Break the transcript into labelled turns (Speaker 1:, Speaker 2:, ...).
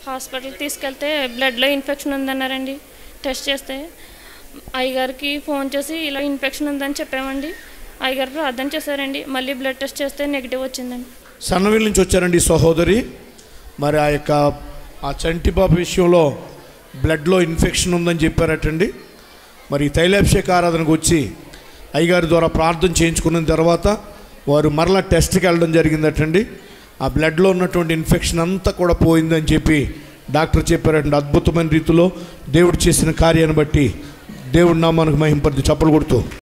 Speaker 1: హాస్పిటల్కి తీసుకెళ్తే బ్లడ్లో ఇన్ఫెక్షన్ ఉందన్నారండి టెస్ట్ చేస్తే అయ్యగారికి ఫోన్ చేసి ఇలా ఇన్ఫెక్షన్ ఉందని చెప్పామండి అయ్యగారు ప్రార్థన చేశారండి మళ్ళీ బ్లడ్ టెస్ట్ చేస్తే నెగిటివ్ వచ్చిందండి
Speaker 2: సన్నవిల్ నుంచి వచ్చారండి ఈ సహోదరి మరి ఆ యొక్క ఆ చంటి పాప విషయంలో బ్లడ్లో ఇన్ఫెక్షన్ ఉందని చెప్పారటండి మరి ఈ తైలాభిషేక ఆరాధనకు వచ్చి అయ్యగారి ద్వారా ప్రార్థన చేయించుకున్న తర్వాత వారు మరలా టెస్ట్కి వెళ్ళడం జరిగిందటండి ఆ బ్లడ్లో ఉన్నటువంటి ఇన్ఫెక్షన్ అంతా కూడా పోయిందని చెప్పి డాక్టర్ చెప్పారండి అద్భుతమైన రీతిలో దేవుడు చేసిన కార్యాన్ని బట్టి దేవుడి నామానికి మహింపరిది చప్పలు కొడుతూ